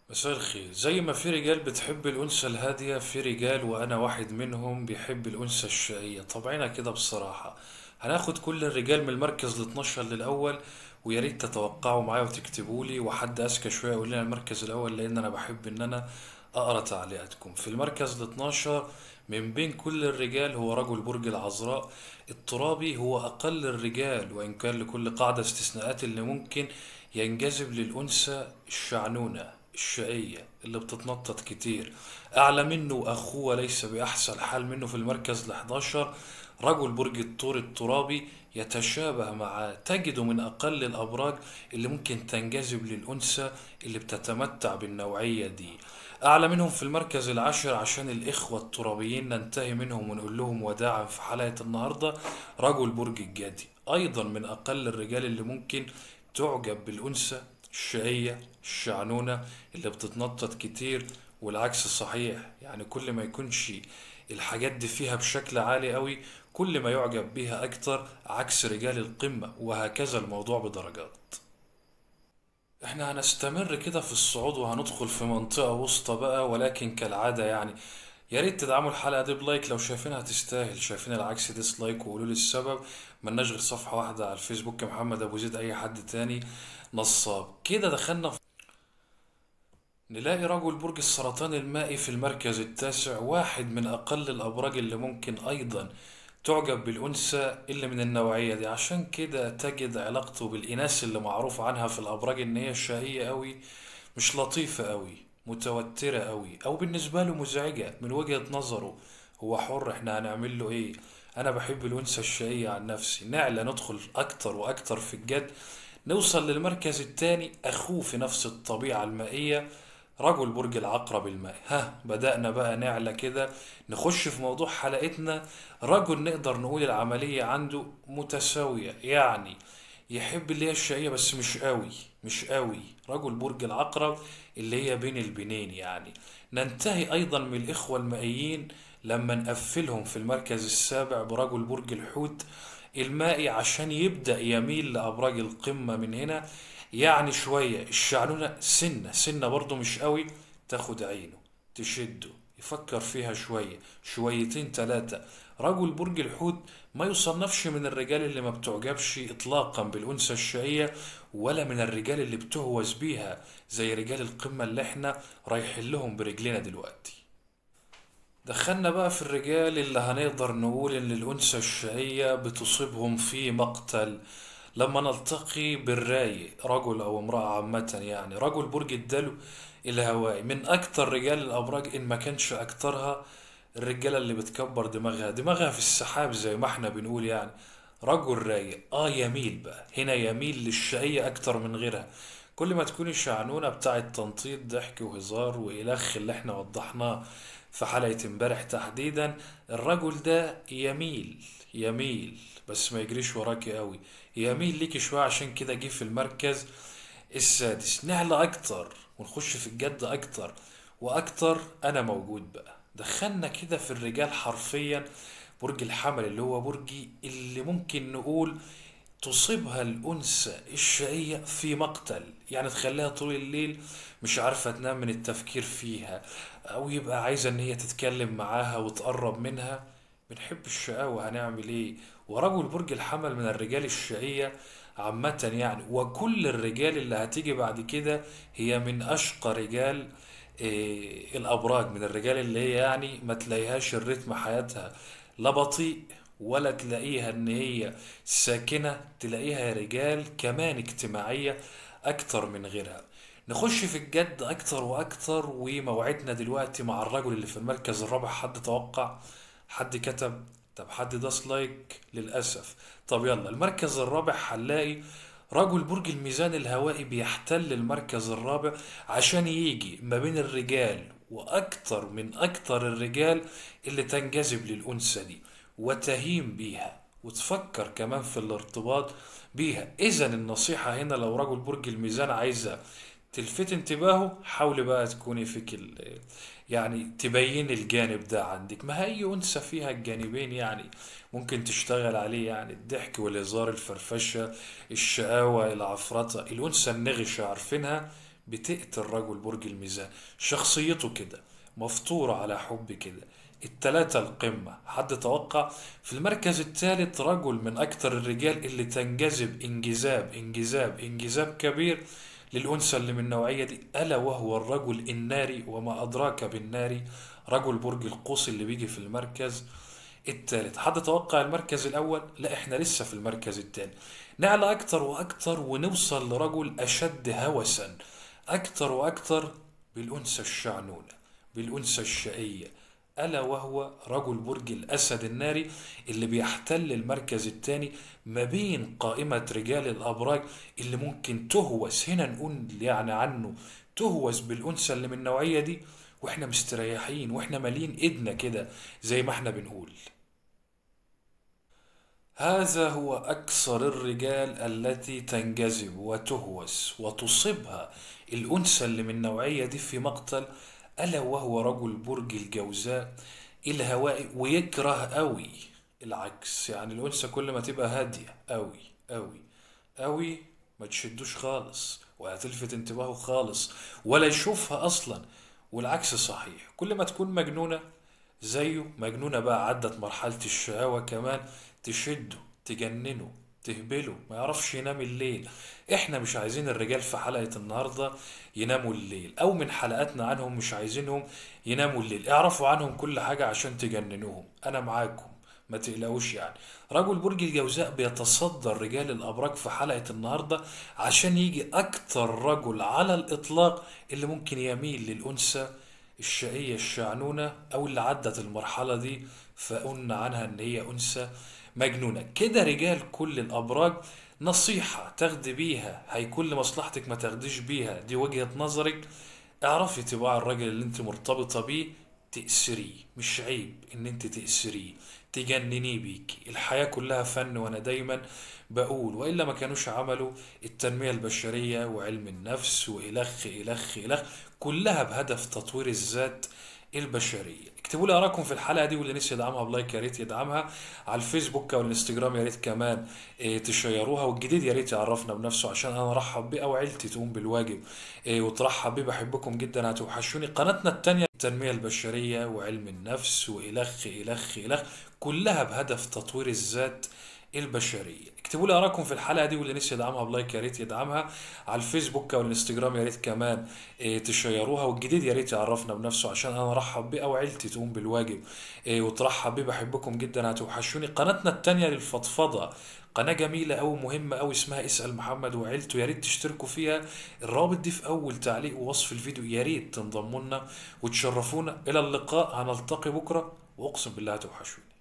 مساء الخير زي ما في رجال بتحب الأنثى الهادية في رجال وأنا واحد منهم بيحب الأنثى الشقية طبعنا كده بصراحة هناخد كل الرجال من المركز ال 12 للأول ويا ريت تتوقعوا معايا وتكتبوا لي وحد أذكى شوية يقول لنا المركز الأول لأن أنا بحب إن أنا أقرأ تعليقاتكم في المركز ال 12 من بين كل الرجال هو رجل برج العذراء الترابي هو أقل الرجال وإن كان لكل قاعدة استثناءات اللي ممكن ينجذب للأنثى الشعنونة الشقية اللي بتتنطط كتير أعلى منه أخوه ليس بأحسن حال منه في المركز الحداشر رجل برج الثور الترابي يتشابه مع تجده من أقل الأبراج اللي ممكن تنجذب للأنثى اللي بتتمتع بالنوعية دي أعلى منهم في المركز العاشر عشان الإخوة الترابيين ننتهي منهم ونقول لهم وداعا في حلقة النهاردة رجل برج الجدي أيضا من أقل الرجال اللي ممكن تعجب بالأنثى الشقية الشعنونة اللي بتتنطط كتير والعكس صحيح يعني كل ما يكونش الحاجات دي فيها بشكل عالي قوي كل ما يعجب بيها أكتر عكس رجال القمة وهكذا الموضوع بدرجات احنا هنستمر كده في الصعود وهندخل في منطقة وسطى بقى ولكن كالعادة يعني يا ريت تدعموا الحلقة دي بلايك لو شايفينها تستاهل شايفين العكس ديسلايك وقولوا لي السبب ملناش غير صفحة واحدة على الفيسبوك محمد أبو زيد أي حد تاني نصاب كده دخلنا في نلاقي رجل برج السرطان المائي في المركز التاسع واحد من أقل الأبراج اللي ممكن أيضا تعجب بالأنثى اللي من النوعية دي عشان كده تجد علاقته بالإناث اللي معروف عنها في الأبراج إن هي شقية قوي مش لطيفة قوي متوترة قوي أو بالنسبة له مزعجة من وجهة نظره هو حر احنا هنعمل له ايه أنا بحب الأنثى الشقية عن نفسي نعلى ندخل أكتر وأكتر في الجد نوصل للمركز الثاني أخوه في نفس الطبيعة المائية رجل برج العقرب المائي ها بدأنا بقى نعلى كده نخش في موضوع حلقتنا رجل نقدر نقول العملية عنده متساوية يعني يحب اللي هي الشقية بس مش قوي مش قوي رجل برج العقرب اللي هي بين البنين يعني ننتهي أيضا من الإخوة المائيين لما نقفلهم في المركز السابع برجل برج الحوت المائي عشان يبدأ يميل لأبراج القمة من هنا يعني شوية الشعنونة سنة سنة برضو مش قوي تاخد عينه تشده يفكر فيها شوية شويتين تلاتة رجل برج الحوت ما يصنفش من الرجال اللي ما بتعجبش اطلاقا بالانثى الشقية ولا من الرجال اللي بتهوس بيها زي رجال القمة اللي احنا رايحين لهم برجلنا دلوقتي دخلنا بقى في الرجال اللي هنقدر نقول ان الانثى الشقية بتصيبهم في مقتل لما نلتقي بالرايق رجل او امرأة عامة يعني رجل برج الدلو الهوائي من اكتر رجال الابراج ان ما كانش اكترها الرجالة اللي بتكبر دماغها دماغها في السحاب زي ما احنا بنقول يعني رجل رايق اه يميل بقى هنا يميل للشقية اكتر من غيرها كل ما تكوني شعنونة بتاعة تنطيط ضحك وهزار وإلخ اللي احنا وضحناه في حلقة امبارح تحديدا الرجل ده يميل يميل بس ما يجريش وراكي قوي يميل ليكي شوية عشان كده جه في المركز السادس نعلى اكتر ونخش في الجد اكتر واكتر انا موجود بقى دخلنا كده في الرجال حرفيا برج الحمل اللي هو برجي اللي ممكن نقول تصيبها الأنثى الشقية في مقتل يعني تخليها طول الليل مش عارفة تنام من التفكير فيها أو يبقى عايزة إن هي تتكلم معاها وتقرب منها بنحب الشقاوة هنعمل إيه ورجل برج الحمل من الرجال الشقية عامة يعني وكل الرجال اللي هتيجي بعد كده هي من أشقى رجال إيه الأبراج من الرجال اللي هي يعني ما تلاقيهاش الريتم حياتها لا بطيء ولا تلاقيها ان هي ساكنة تلاقيها رجال كمان اجتماعية اكتر من غيرها نخش في الجد اكتر واكتر وموعدنا دلوقتي مع الرجل اللي في المركز الرابع حد توقع حد كتب طب حد داس لايك للأسف طب يلا المركز الرابع هنلاقي رجل برج الميزان الهوائي بيحتل المركز الرابع عشان يجي ما بين الرجال وأكتر من أكتر الرجال اللي تنجذب للأنثى دي وتهيم بيها وتفكر كمان في الارتباط بيها إذا النصيحة هنا لو رجل برج الميزان عايزة تلفت انتباهه حاولي بقى تكوني فيك ال- يعني تبين الجانب ده عندك ما هي أنثى فيها الجانبين يعني ممكن تشتغل عليه يعني الضحك والهزار الفرفشة الشقاوة العفرطة الأنثى النغشة عارفينها بتقتل رجل برج الميزان شخصيته كده مفطورة على حب كده التلاتة القمة حد توقع في المركز الثالث رجل من أكثر الرجال اللي تنجذب انجذاب انجذاب انجذاب كبير للأنثى اللي من النوعية دي ألا وهو الرجل الناري وما أدراك بالناري رجل برج القوس اللي بيجي في المركز الثالث حد توقع المركز الأول لا احنا لسه في المركز الثاني نعلى أكتر وأكتر ونوصل لرجل أشد هوسا أكتر وأكتر بالأنثى الشعنونة بالأنثى الشقية ألا وهو رجل برج الأسد الناري اللي بيحتل المركز الثاني ما بين قائمة رجال الأبراج اللي ممكن تهوس هنا نقول يعني عنه تهوس بالأنثى اللي من النوعية دي واحنا مستريحين واحنا مالين ايدنا كده زي ما احنا بنقول هذا هو أكثر الرجال التي تنجذب وتهوس وتصيبها الأنثى اللي من النوعية دي في مقتل ألا وهو رجل برج الجوزاء الهوائي ويكره قوي العكس يعني الأنثى كل ما تبقى هادية قوي قوي قوي ما تشدوش خالص ولا تلفت انتباهه خالص ولا يشوفها أصلا والعكس صحيح كل ما تكون مجنونة زيه مجنونة بقى عدت مرحلة الشهوة كمان تشده تجننه تهبله ما يعرفش ينام الليل احنا مش عايزين الرجال في حلقة النهاردة يناموا الليل او من حلقاتنا عنهم مش عايزينهم يناموا الليل اعرفوا عنهم كل حاجة عشان تجننوهم انا معاكم ما تقلقوش يعني رجل برج الجوزاء بيتصدر رجال الابراج في حلقة النهاردة عشان يجي اكتر رجل على الاطلاق اللي ممكن يميل للانثى الشقية الشعنونة او اللي عدت المرحلة دي فقلنا عنها ان هي انثى مجنونة كده رجال كل الأبراج نصيحة تاخدي بيها هيكون لمصلحتك ما تاخديش بيها دي وجهة نظرك اعرفي طباع الراجل اللي انت مرتبطة بيه تأسريه مش عيب ان انت تأسريه تجننيه بيكي الحياة كلها فن وانا دايما بقول وإلا ما كانوش عملوا التنمية البشرية وعلم النفس وإلخ إلخ إلخ كلها بهدف تطوير الذات البشريه اكتبوا لي اراءكم في الحلقه دي واللي نسي يدعمها بلايك يا ريت يدعمها على الفيسبوك او الانستجرام يا ريت كمان إيه تشيروها والجديد يا ريت يعرفنا بنفسه عشان انا ارحب بيه او عيلتي تقوم بالواجب إيه وترحب بيه بحبكم جدا هتوحشوني قناتنا التانية التنميه البشريه وعلم النفس والخ الخ الخ كلها بهدف تطوير الذات البشريه اكتبوا لي اراءكم في الحلقه دي واللي نسي يدعمها بلايك يا ريت يدعمها على الفيسبوك او الانستجرام يا ريت كمان إيه تشيروها والجديد يا ريت يعرفنا بنفسه عشان انا ارحب بيه او عيلتي تقوم بالواجب إيه وترحب بيه بحبكم جدا هتوحشوني قناتنا التانية للفضفضه قناة جميلة أو مهمة أو اسمها اسأل محمد وعيلته يا ريت تشتركوا فيها الرابط دي في أول تعليق ووصف الفيديو يا ريت تنضموا لنا وتشرفونا إلى اللقاء هنلتقي بكرة وأقسم بالله هتوحشوني